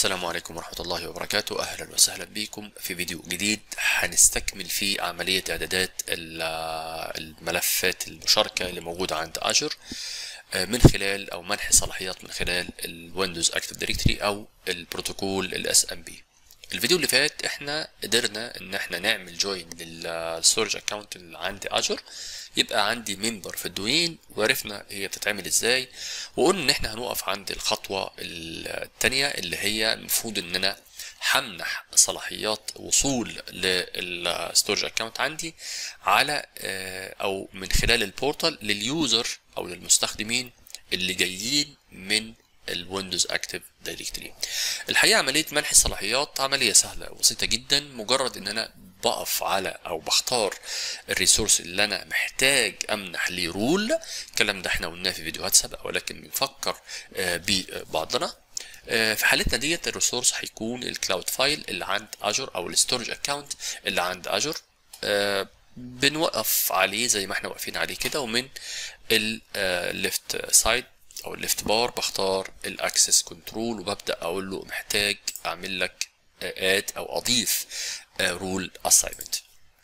السلام عليكم ورحمة الله وبركاته أهلا وسهلا بكم في فيديو جديد هنستكمل فيه عملية إعدادات ال- الملفات المشاركة اللي موجودة عند أجر من خلال أو منح صلاحيات من خلال الويندوز اكتف دايركتوري أو البروتوكول الاس ام بي الفيديو اللي فات احنا قدرنا ان احنا نعمل جوين للستورج اكونت اللي عند اجر يبقى عندي ممبر في الدوين وعرفنا هي بتتعمل ازاي وقلنا ان احنا هنقف عند الخطوه الثانيه اللي هي المفروض ان انا همنح صلاحيات وصول للستورج اكونت عندي على او من خلال البورتال لليوزر او للمستخدمين اللي جايين من الويندوز اكتف دايركتوري الحقيقه عمليه منح الصلاحيات عمليه سهله وبسيطه جدا مجرد ان انا بقف على او بختار الريسورس اللي انا محتاج امنح ليه رول الكلام ده احنا قلناه في فيديوهات سابقه ولكن بنفكر ببعضنا في حالتنا ديت الريسورس هيكون الكلاود فايل اللي عند اجر او الستورج اكونت اللي عند اجر بنوقف عليه زي ما احنا واقفين عليه كده ومن الليفت سايد او الليفت بار بختار الاكسس كنترول وببدا اقول له محتاج اعمل لك اد او اضيف رول اساينمنت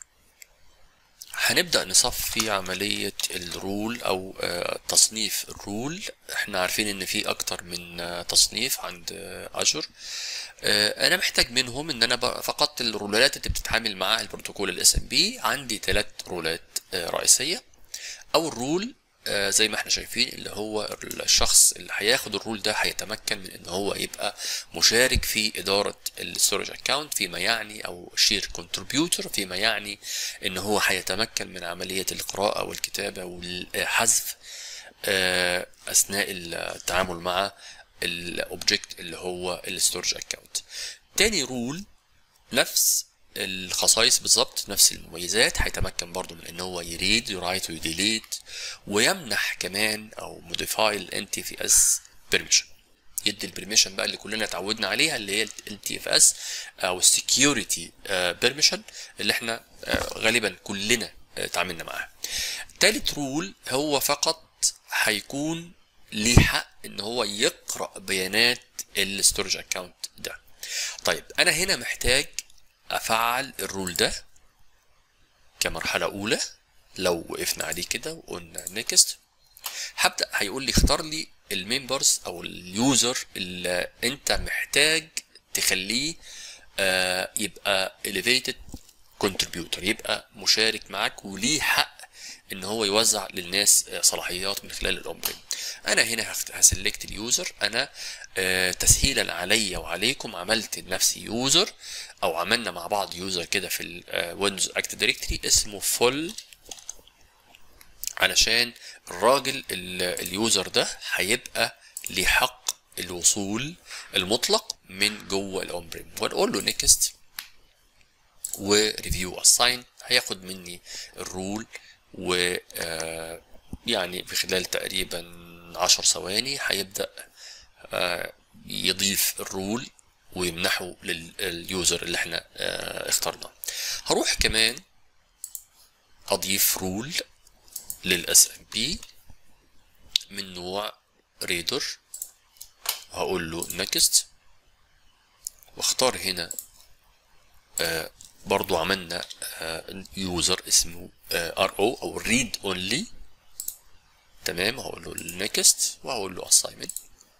هنبدا نصفي عمليه الرول او تصنيف الرول احنا عارفين ان في اكتر من تصنيف عند اجر انا محتاج منهم ان انا فقط الرولات اللي بتتعامل مع البروتوكول الاس ام بي عندي ثلاث رولات رئيسيه اول رول زي ما احنا شايفين اللي هو الشخص اللي هياخد الرول ده هيتمكن من ان هو يبقى مشارك في اداره الستورج اكونت فيما يعني او شير كونتريبيوتور فيما يعني ان هو هيتمكن من عمليه القراءه والكتابه والحذف اثناء التعامل مع الاوبجكت اللي هو الستورج اكونت تاني رول نفس الخصائص بالظبط نفس المميزات هيتمكن برضو من ان هو يريد يرايت ويديليت ويمنح كمان او موديفاي ال تي في اس بيرميشن يدي البرميشن بقى اللي كلنا اتعودنا عليها اللي هي ال تي اف اس او السكيورتي بيرميشن اللي احنا غالبا كلنا اتعاملنا معاها تالت رول هو فقط هيكون ليه حق ان هو يقرا بيانات الستورج اكونت ده طيب انا هنا محتاج افعل الرول ده كمرحله اولى لو وقفنا عليه كده وقلنا نيكست هبدا هيقول لي اختار لي الممبرز او اليوزر اللي انت محتاج تخليه آه يبقى elevated contributor يبقى مشارك معاك وليه حق ان هو يوزع للناس صلاحيات من خلال الاوبرين انا هنا هسلكت اليوزر انا آه تسهيلا عليا وعليكم عملت لنفسي يوزر او عملنا مع بعض يوزر كده في الويندوز اكتف دايركتوري اسمه فول علشان الراجل اليوزر ده هيبقى ليه حق الوصول المطلق من جوه الاومبريم ونقول له نيكست وريفيو اساين هياخد مني الرول و يعني في خلال تقريبا عشر ثواني هيبدأ يضيف الرول ويمنحه لليوزر اللي احنا اخترناه هروح كمان اضيف رول للاس ام بي من نوع ريدر هقول له نكست واختار هنا برضو عملنا يوزر اسمه ار او او ريد اونلي تمام هقول له نيكست وهقول له assignment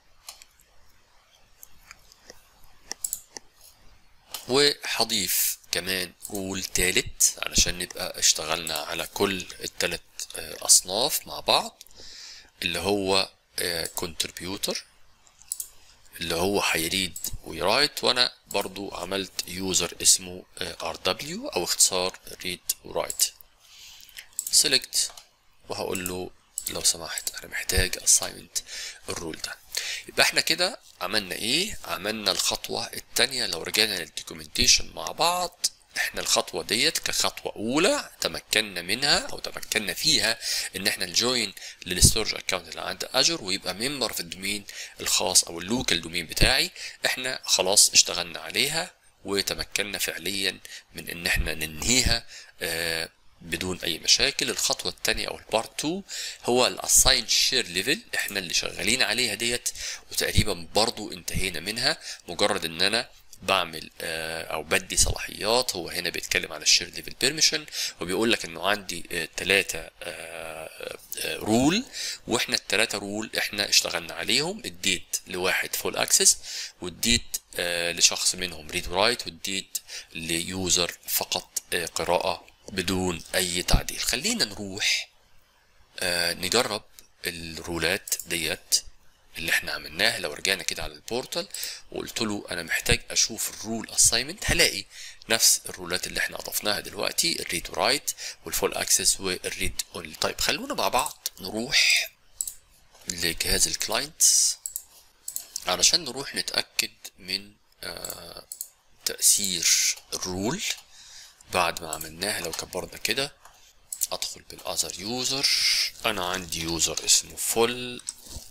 وهضيف كمان رول تالت علشان نبقى اشتغلنا على كل التلات اصناف مع بعض اللي هو كونتريبيوتور اللي هو هيريد ويرايت وانا برضو عملت يوزر اسمه RW او اختصار read ورايت select وهقول له لو سمحت انا محتاج assignment الرول ده يبقى احنا كده عملنا ايه عملنا الخطوة التانية لو رجعنا للدوكيومنتيشن مع بعض احنا الخطوة ديت كخطوة اولى تمكنا منها او تمكنا فيها ان احنا نجوين للستورج اكونت اللي عند اجر ويبقى ممبر في الدومين الخاص او اللوكال دومين بتاعي احنا خلاص اشتغلنا عليها وتمكنا فعليا من ان احنا ننهيها اه بدون اي مشاكل الخطوه الثانيه او البارت 2 هو الاساين شير ليفل احنا اللي شغالين عليها ديت وتقريبا برضو انتهينا منها مجرد ان انا بعمل آه، او بدي صلاحيات هو هنا بيتكلم على الشير ليفل بيرميشن وبيقول لك انه عندي ثلاثه رول واحنا الثلاثه رول احنا اشتغلنا عليهم اديت لواحد فول اكسس واديت آه، لشخص منهم ريد ورايت واديت ليوزر فقط آه، قراءه بدون اي تعديل خلينا نروح آه، نجرب الرولات ديت اللي احنا عملناها لو رجعنا كده على البورتال وقلت له انا محتاج اشوف الرول اساينمنت هلاقي نفس الرولات اللي احنا اضفناها دلوقتي الريد ورايت والفول اكسس والريد اونلي طيب خلونا مع بعض نروح لجهاز الكلاينتس علشان نروح نتاكد من آه تاثير الرول بعد ما عملناها لو كبرنا كده ادخل بالاذر يوزر انا عندي يوزر اسمه فول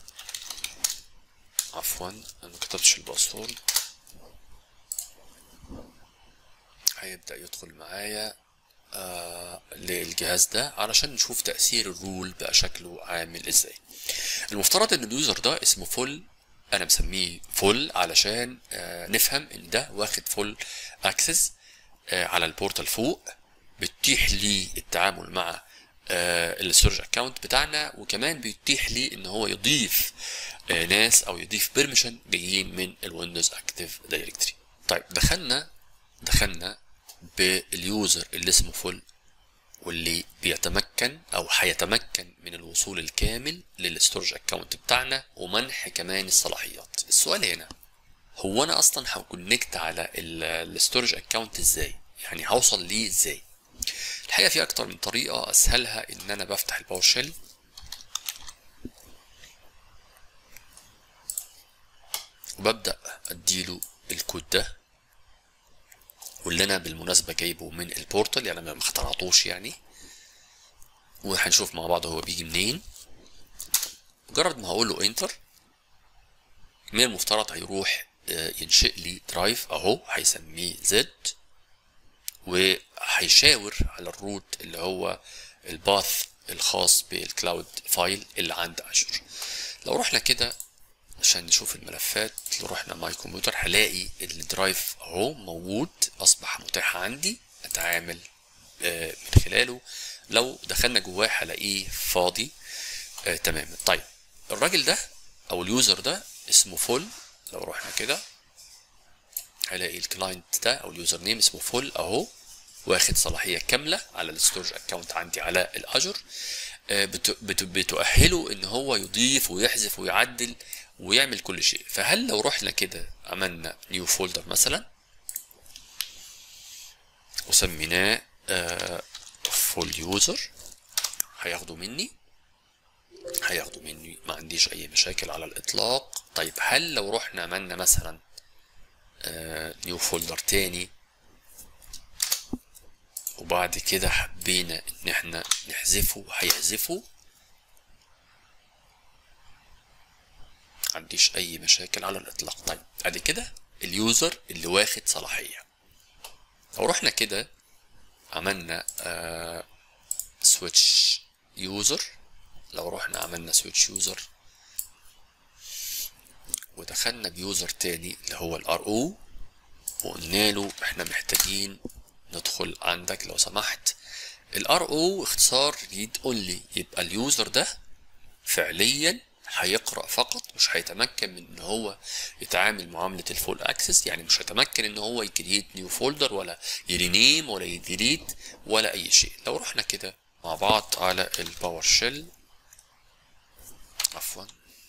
عفوا انا ما كتبتش الباسورد هيبدأ يدخل معايا آه للجهاز ده علشان نشوف تأثير الرول بقى شكله عامل ازاي المفترض ان اليوزر ده اسمه فول انا مسميه فول علشان آه نفهم ان ده واخد فول اكسس آه على البورتال فوق بتتيح لي التعامل مع الستورج اكونت بتاعنا وكمان بيتيح لي ان هو يضيف آه، ناس او يضيف بيرميشن جايين من الويندوز اكتيف دايركتري طيب دخلنا دخلنا باليوزر اللي اسمه فول واللي بيتمكن او هيتمكن من الوصول الكامل للستورج اكونت بتاعنا ومنح كمان الصلاحيات السؤال هنا هو انا اصلا هكونكت على الستورج اكونت ازاي يعني هوصل ليه ازاي الحقيقه في اكتر من طريقه اسهلها ان انا بفتح الباور شيل وببدا اديله الكود ده واللي انا بالمناسبه جايبه من البورتال يعني انا ما اخترعتوش يعني وهنشوف مع بعض هو بيجي منين مجرد ما هقول له انتر من المفترض هيروح آه، ينشئ لي درايف اهو هيسميه زد وهيشاور على الروت اللي هو الباث الخاص بالكلاود فايل اللي عند اجور لو رحنا كده عشان نشوف الملفات لو رحنا ماي كمبيوتر هلاقي الدرايف اهو موجود اصبح متاح عندي اتعامل آه، من خلاله لو دخلنا جواه هلاقيه فاضي آه تماما طيب الراجل ده او اليوزر ده اسمه فول لو رحنا كده هلاقي الكلاينت ده او اليوزر نيم اسمه فول اهو واخد صلاحيه كامله على الستورج اكونت عندي على الاجر آه، بت- بت- بتؤهله ان هو يضيف ويحذف ويعدل ويعمل كل شيء فهل لو رحنا كده عملنا نيو فولدر مثلا وسميناه فول يوزر هياخده مني هياخده مني ما عنديش اي مشاكل على الاطلاق طيب هل لو رحنا عملنا مثلا نيو فولدر تاني وبعد كده حبينا ان احنا نحذفه هيحذفه عنديش اي مشاكل على الاطلاق طيب ادي كده اليوزر اللي واخد صلاحيه لو رحنا كده عملنا سويتش يوزر لو رحنا عملنا سويتش يوزر ودخلنا بيوزر تاني اللي هو الار او وقلنا له احنا محتاجين ندخل عندك لو سمحت الار او اختصار ريد اونلي يبقى اليوزر ده فعليا هيقرا فقط مش هيتمكن من ان هو يتعامل معامله الفول اكسس يعني مش هيتمكن ان هو يكريت نيو فولدر ولا يرينيم ولا يديليت ولا اي شيء لو رحنا كده مع بعض على الباور شيل عفوا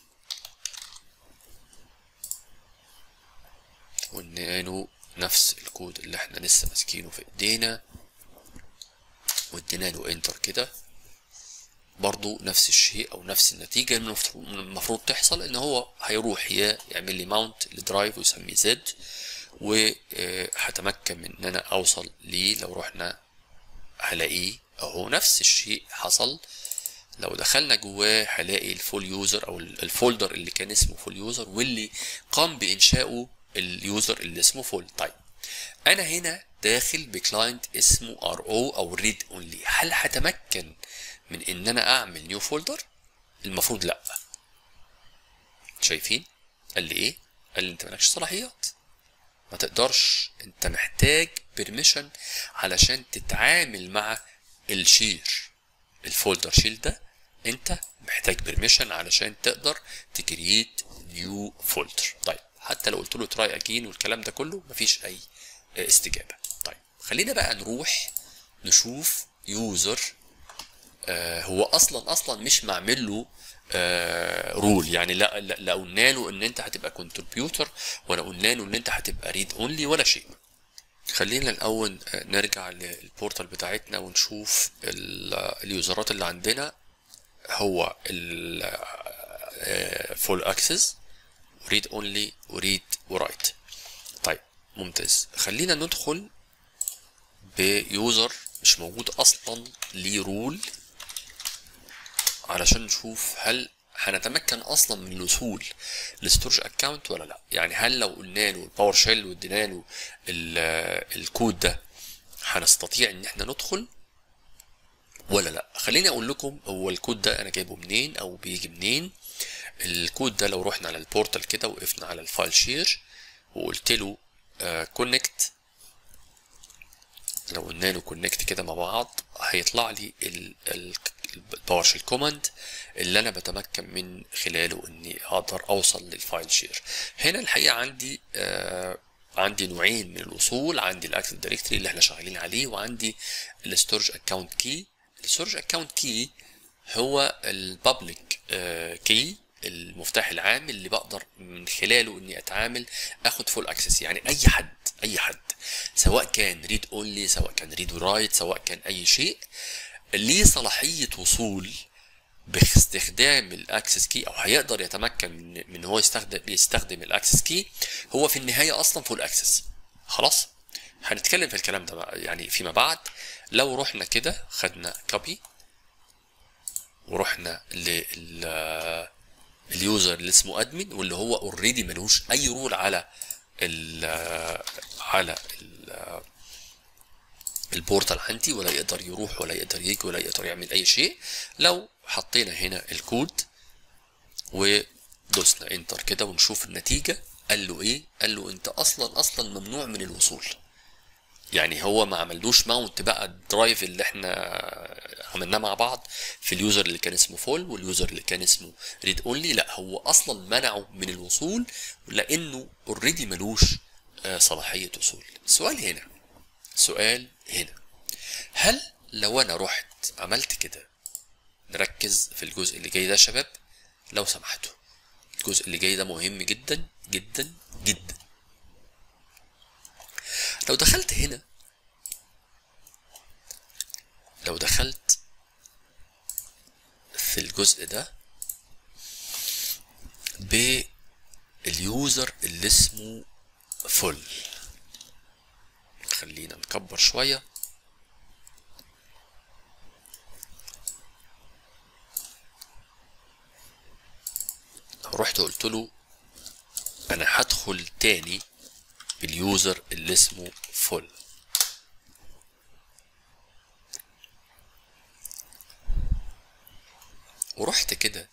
وقلنا له نفس الكود اللي احنا لسه ماسكينه في ايدينا وادينا له انتر كده برضو نفس الشيء او نفس النتيجه اللي المفروض- المفروض تحصل ان هو هيروح يا يعمل لي ماونت لدرايف ويسميه زد وهتمكن من ان انا اوصل ليه لو رحنا هلاقيه اهو نفس الشيء حصل لو دخلنا جواه هلاقي الفول يوزر او الفولدر اللي كان اسمه فول يوزر واللي قام بانشائه اليوزر اللي اسمه فول طيب انا هنا داخل بكلاينت اسمه ار او او ريد اونلي هل هتمكن من ان انا اعمل نيو فولدر المفروض لا شايفين قال لي ايه قال لي انت مالكش صلاحيات ما تقدرش انت محتاج بيرميشن علشان تتعامل مع الشير الفولدر شيل ده انت محتاج بيرميشن علشان تقدر تكريت نيو فولدر طيب حتى لو قلت له تراي اجين والكلام ده كله مفيش اي استجابه طيب خلينا بقى نروح نشوف يوزر آه هو اصلا اصلا مش معمل له آه رول يعني لا لا لا قلنا له ان انت هتبقى كونتريبيوتر ولا قلنا له ان انت هتبقى ريد اونلي ولا شيء خلينا الاول نرجع للبورتال بتاعتنا ونشوف اليوزرات اللي عندنا هو ال فول اكسس ريد اونلي وريد ورايت طيب ممتاز خلينا ندخل بيوزر مش موجود اصلا ليه رول علشان نشوف هل هنتمكن اصلا من الوصول للستورج اكونت ولا لا يعني هل لو قلنا له الباور شيل وادينا له الكود ده هنستطيع ان احنا ندخل ولا لا خليني اقول لكم هو الكود ده انا جايبه منين او بيجي منين الكود ده لو رحنا على البورتال كده وقفنا على الفايل شير وقلت له كونكت لو قلنا له كونكت كده مع بعض هيطلع لي الباور شيل كوماند اللي انا بتمكن من خلاله اني اقدر اوصل للفايل شير هنا الحقيقه عندي آه عندي نوعين من الوصول عندي الاكتف دايركتوري اللي احنا شغالين عليه وعندي الستورج اكونت كي الستورج اكونت كي هو البابليك كي المفتاح العام اللي بقدر من خلاله اني اتعامل اخد فول اكسس يعني اي حد اي حد سواء كان ريد اونلي سواء كان ريد ورايت سواء كان اي شيء ليه صلاحيه وصول باستخدام الاكسس كي او هيقدر يتمكن من من هو يستخدم يستخدم الاكسس كي هو في النهايه اصلا فول اكسس خلاص هنتكلم في الكلام ده بقى يعني فيما بعد لو رحنا كده خدنا كوبي ورحنا لل اليوزر اللي اسمه ادمن واللي هو اوريدي ملوش اي رول على ال على ال البورتال عندي ولا يقدر يروح ولا يقدر يجي ولا يقدر يعمل اي شيء لو حطينا هنا الكود ودوسنا انتر كده ونشوف النتيجة قال له ايه قال له انت اصلا اصلا ممنوع من الوصول يعني هو ما عملوش ماونت بقى الدرايف اللي احنا عملناه مع بعض في اليوزر اللي كان اسمه فول واليوزر اللي كان اسمه ريد اونلي لا هو اصلا منعه من الوصول لانه اوريدي ملوش صلاحيه وصول السؤال هنا سؤال هنا هل لو انا رحت عملت كده نركز في الجزء اللي جاي ده يا شباب لو سمحتوا الجزء اللي جاي ده مهم جدا جدا جدا لو دخلت هنا لو دخلت في الجزء ده باليوزر اللي اسمه فل خلينا نكبر شوية لو رحت قلت له انا هدخل تاني باليوزر اللي اسمه فل ورحت كده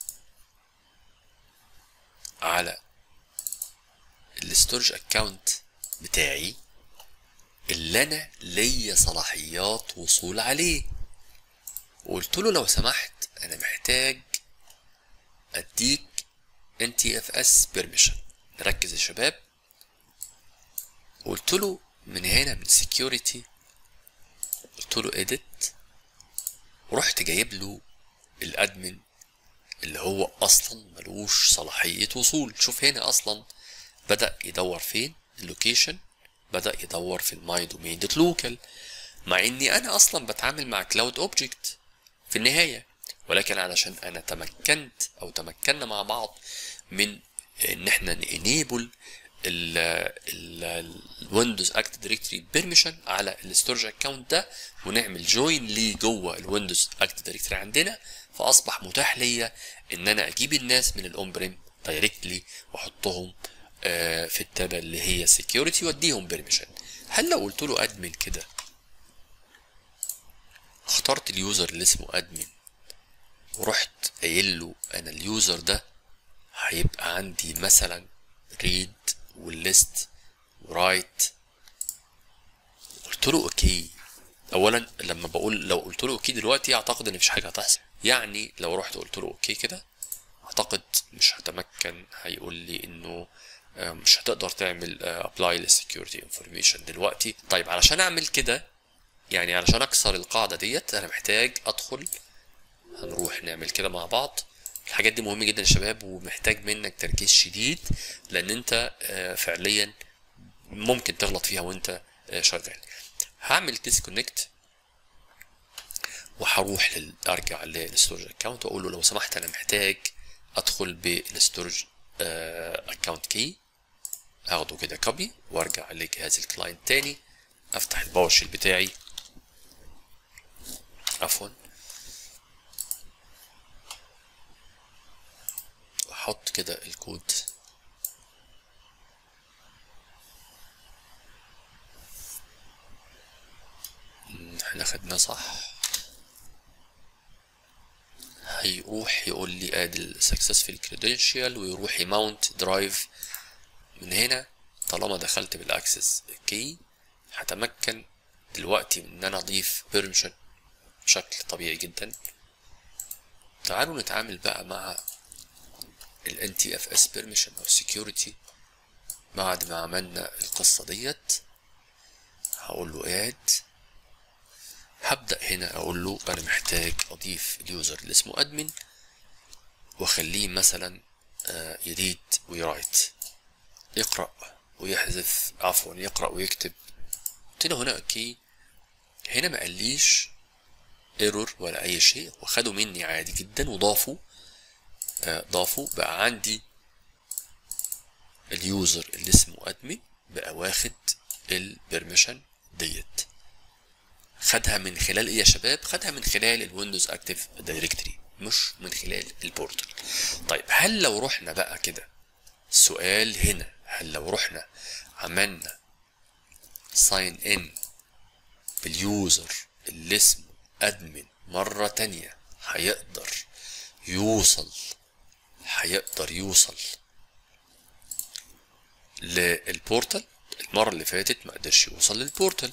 على الستورج اكاونت بتاعي اللي انا ليا صلاحيات وصول عليه وقلت له لو سمحت انا محتاج اديك NTFS permission نركز يا شباب قلت له من هنا من security قلت له edit ورحت جايب له الادمن اللي هو اصلا ملوش صلاحية وصول شوف هنا اصلا بدأ يدور فين اللوكيشن بدأ يدور في الماي دومين دوت لوكال مع اني انا اصلا بتعامل مع كلاود اوبجكت في النهاية ولكن علشان انا تمكنت او تمكنا مع بعض من ان احنا نينيبل الويندوز اكت دايركتوري بيرميشن على الستورج اكونت ده ونعمل جوين ليه جوه الويندوز اكت دايركتوري عندنا فاصبح متاح ليا ان انا اجيب الناس من الاون بريم دايركتلي واحطهم في التابة اللي هي سكيورتي واديهم بيرميشن هل لو قلت له ادمن كده اخترت اليوزر اللي اسمه ادمن ورحت قايل له انا اليوزر ده هيبقى عندي مثلا ريد والليست ورايت قلت له اوكي اولا لما بقول لو قلت له اوكي دلوقتي اعتقد ان مفيش حاجه هتحصل يعني لو رحت قلت له اوكي كده اعتقد مش هتمكن هيقول لي انه آه، مش هتقدر تعمل ابلاي للسكيورتي انفورميشن دلوقتي طيب علشان اعمل كده يعني علشان اكسر القاعده ديت انا محتاج ادخل هنروح نعمل كده مع بعض الحاجات دي مهمه جدا يا شباب ومحتاج منك تركيز شديد لان انت آه، فعليا ممكن تغلط فيها وانت آه، شغال هعمل ديسكونكت وهروح لل... ارجع للستورج اكونت واقول له لو سمحت انا محتاج ادخل بالستورج اكونت كي اخده كده كوبي وارجع لجهاز الكلاينت تاني افتح الباور شيل بتاعي عفوا واحط كده الكود مم، احنا خدناه صح هيروح يقول لي ادي السكسسفل كريدنشال ويروح يماونت درايف من هنا طالما دخلت بالاكسس كي هتمكن دلوقتي من ان انا اضيف بيرميشن بشكل طبيعي جدا تعالوا نتعامل بقى مع ال NTFS permission او security بعد ما عملنا القصة ديت هقول له add هبدأ هنا اقول له انا محتاج اضيف اليوزر اللي اسمه admin واخليه مثلا آه، يريد ويرايت يقرأ ويحذف عفوا يقرأ ويكتب قلت له هنا اوكي هنا ما قاليش ايرور ولا اي شيء وخدوا مني عادي جدا وضافوا آه، ضافوا بقى عندي اليوزر اللي اسمه ادمن بقى واخد البرميشن ديت خدها من خلال ايه يا شباب خدها من خلال الويندوز اكتيف دايركتوري مش من خلال البورتال طيب هل لو رحنا بقى كده السؤال هنا هل لو رحنا عملنا ساين ان باليوزر اللي اسمه ادمن مرة تانية هيقدر يوصل هيقدر يوصل للبورتال المرة اللي فاتت ما قدرش يوصل للبورتال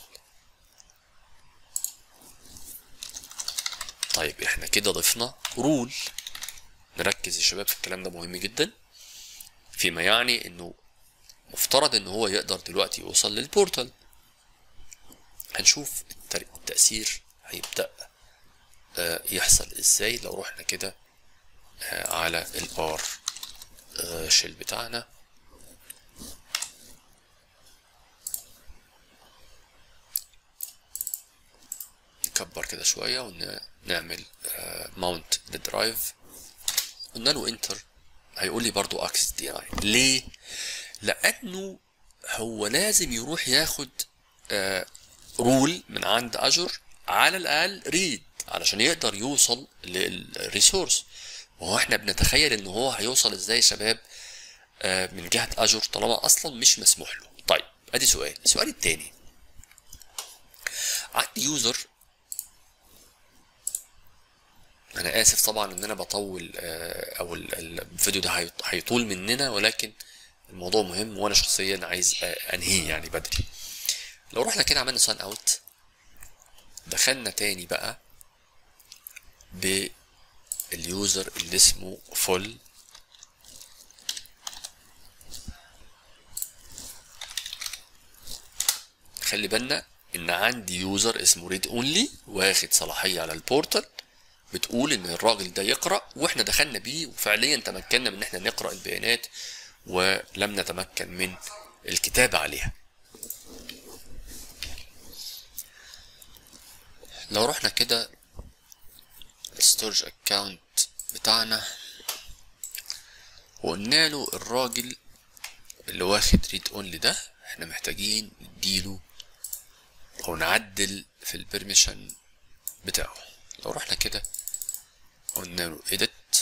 طيب احنا كده ضفنا رول نركز يا شباب في الكلام ده مهم جدا فيما يعني انه مفترض ان هو يقدر دلوقتي يوصل للبورتال هنشوف التر- التأثير هيبدأ آه، يحصل ازاي لو رحنا كده آه، على البار آه، شيل بتاعنا نكبر كده شوية ونعمل ماونت للدرايف قلنا له انتر هيقول لي برضو اكسس دي اي ليه لانه هو لازم يروح ياخد رول من عند اجر على الاقل ريد علشان يقدر يوصل للريسورس وهو احنا بنتخيل ان هو هيوصل ازاي يا شباب آه، من جهة اجر طالما اصلا مش مسموح له طيب ادي سؤال السؤال التاني عندي يوزر انا اسف طبعا ان انا بطول آه، او ال- ال- الفيديو ده هيط- هيطول مننا ولكن الموضوع مهم وانا شخصيا عايز آه، انهيه يعني بدري لو رحنا كده عملنا ساين اوت دخلنا تاني بقى باليوزر اللي اسمه فول خلي بالنا ان عندي يوزر اسمه ريد اونلي واخد صلاحيه على البورتال بتقول ان الراجل ده يقرا واحنا دخلنا بيه وفعليا تمكنا من ان احنا نقرا البيانات ولم نتمكن من الكتابه عليها لو رحنا كده الستورج اكاونت بتاعنا وقلنا له الراجل اللي واخد ريد اونلي ده احنا محتاجين نديله او نعدل في البرميشن بتاعه لو رحنا كده قلنا له edit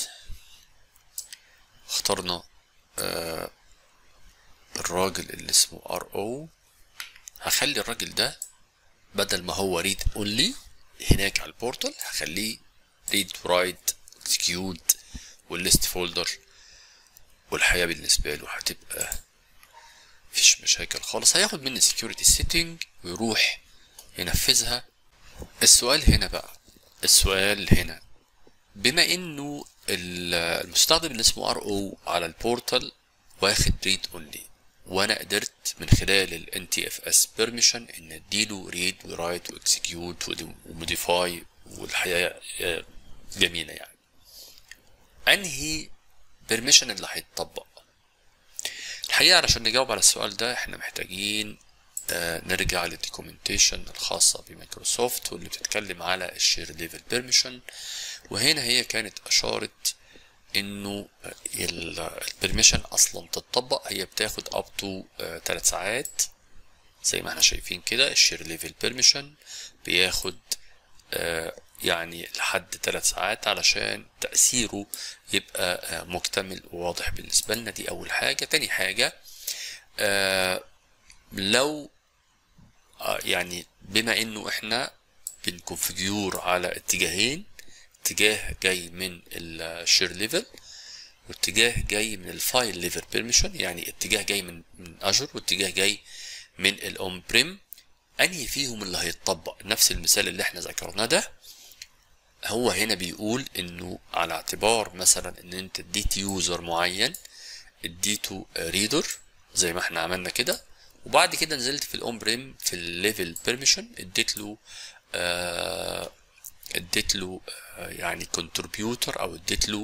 اخترنا آه الراجل اللي اسمه ار او هخلي الراجل ده بدل ما هو ريد اونلي هناك على البورتال هخليه ريد ورايت اكسكيوت والليست فولدر والحياة بالنسبة له هتبقى مفيش مشاكل خالص هياخد مني security setting ويروح ينفذها السؤال هنا بقى السؤال هنا بما انه ال- المستخدم اللي اسمه ار او على البورتال واخد ريد اونلي وانا قدرت من خلال ال NTFS permission ان اديله ريد ورايت واكسكيوت وموديفاي والحياة آه، جميلة يعني انهي بيرميشن اللي هيتطبق الحقيقة علشان نجاوب على السؤال ده احنا محتاجين آه، نرجع للدوكيومنتيشن الخاصة بمايكروسوفت واللي بتتكلم على الشير ليفل بيرميشن وهنا هي كانت أشارت إنه البرميشن أصلا تتطبق هي بتاخد up to 3 ساعات زي ما احنا شايفين كده الشير ليفل بيرميشن بياخد آه، يعني لحد ثلاث ساعات علشان تأثيره يبقى آه، مكتمل وواضح بالنسبة لنا دي أول حاجة تاني حاجة آه، لو آه، يعني بما انه احنا بنكونفيجور على اتجاهين اتجاه جاي من الشير ليفل واتجاه جاي من الفايل ليفل بيرميشن يعني اتجاه جاي من من اجر واتجاه جاي من الاون بريم انهي فيهم اللي هيتطبق نفس المثال اللي احنا ذكرناه ده هو هنا بيقول انه على اعتبار مثلا ان انت اديت يوزر معين اديته ريدر زي ما احنا عملنا كده وبعد كده نزلت في الاون بريم في الليفل بيرميشن اديت له آه اديت له آه يعني كونتريبيوتر او اديت له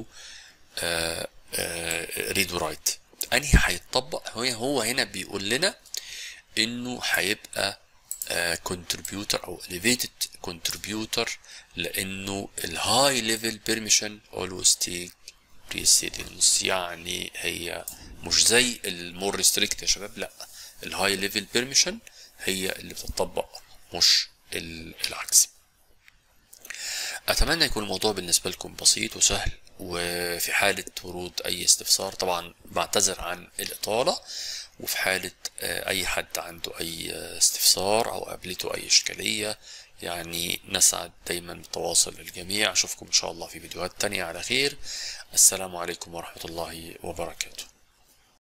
ريد ورايت انهي هيتطبق هو هو هنا بيقول لنا انه هيبقى كونتريبيوتر او elevated كونتريبيوتر لانه الهاي ليفل بيرميشن always take precedence يعني هي مش زي المور ريستريكت يا شباب لا الهاي ليفل بيرميشن هي اللي بتطبق مش ال- العكس اتمنى يكون الموضوع بالنسبه لكم بسيط وسهل وفي حاله ورود اي استفسار طبعا بعتذر عن الاطاله وفي حاله آه، اي حد عنده اي آه، استفسار او قابلته اي اشكاليه يعني نسعد دايما بالتواصل للجميع اشوفكم ان شاء الله في فيديوهات تانية على خير السلام عليكم ورحمه الله وبركاته